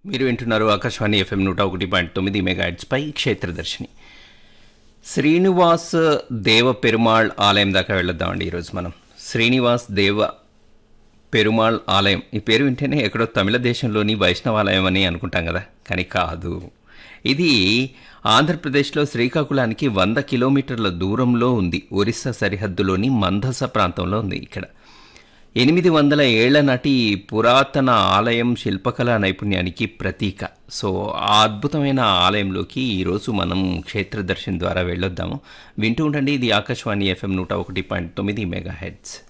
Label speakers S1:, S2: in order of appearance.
S1: మీరు వింటున్నారు ఆకాశవాణి ఎఫ్ఎం నూట ఒకటి పాయింట్ తొమ్మిది మెగాహెడ్స్పై క్షేత్రదర్శిని శ్రీనివాస్ దేవ పెరుమాళ్ ఆలయం దాకా వెళ్ళొద్దామండి ఈరోజు మనం శ్రీనివాస్ దేవ పెరుమాళ్ ఆలయం ఈ పేరు వింటేనే ఎక్కడో తమిళ దేశంలోని వైష్ణవాలయం అని అనుకుంటాం కదా కానీ కాదు ఇది ఆంధ్రప్రదేశ్లో శ్రీకాకుళానికి వంద కిలోమీటర్ల దూరంలో ఉంది ఒరిస్సా సరిహద్దులోని మందస ప్రాంతంలో ఉంది ఇక్కడ ఎనిమిది వందల ఏళ్ల నాటి పురాతన ఆలయం శిల్పకళా నైపుణ్యానికి ప్రతీక సో ఆ అద్భుతమైన ఆలయంలోకి ఈరోజు మనం క్షేత్రదర్శన్ ద్వారా వెళ్ళొద్దాము వింటూ ఉండండి ఇది ఆకాశవాణి ఎఫ్ఎం నూట ఒకటి పాయింట్ తొమ్మిది మెగా హెడ్స్